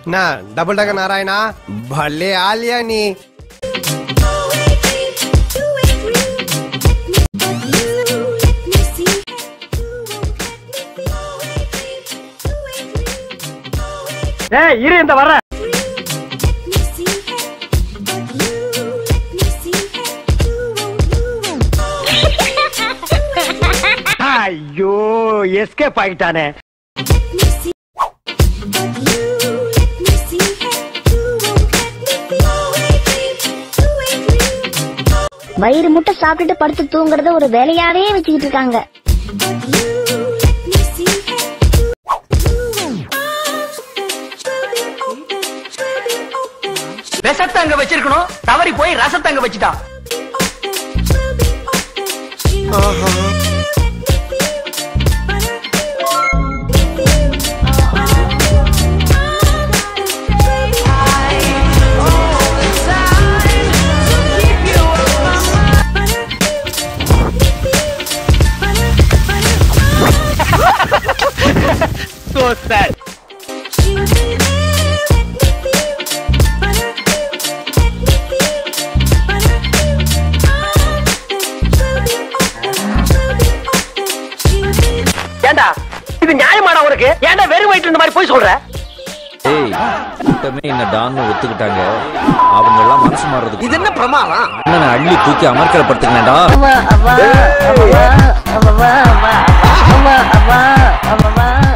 ना डबल डगर नारायणा भले आलिया नी ஏய் இரு இந்த வர ஐயோ எஸ்கேப் ஆகிட்டானே வயிறு முட்டை சாப்பிட்டுட்டு படுத்து தூங்குறத ஒரு வேலையாவே வச்சுக்கிட்டு இருக்காங்க விஷத்தை அங்க வச்சிருக்கணும் தவறி போய் ரசத்தை அங்க வச்சுட்டான் So sad. ஏண்டா இது நியாயமாடா உனக்கு ஏன்டா வெறும் வயிற்று இந்த மாதிரி போய் சொல்ற ஏய் கூட்டமே என்ன டான்னு ஒத்துக்கிட்டாங்க அவங்க எல்லாம் மனசு மாறுறதுக்கு இது என்ன பிரமாதம் அண்ணனை அள்ளி தூக்கி அமர்க்கலப்படுத்துங்கடா அவ அவ அவ அவ அவ அவ அவ அவ அவ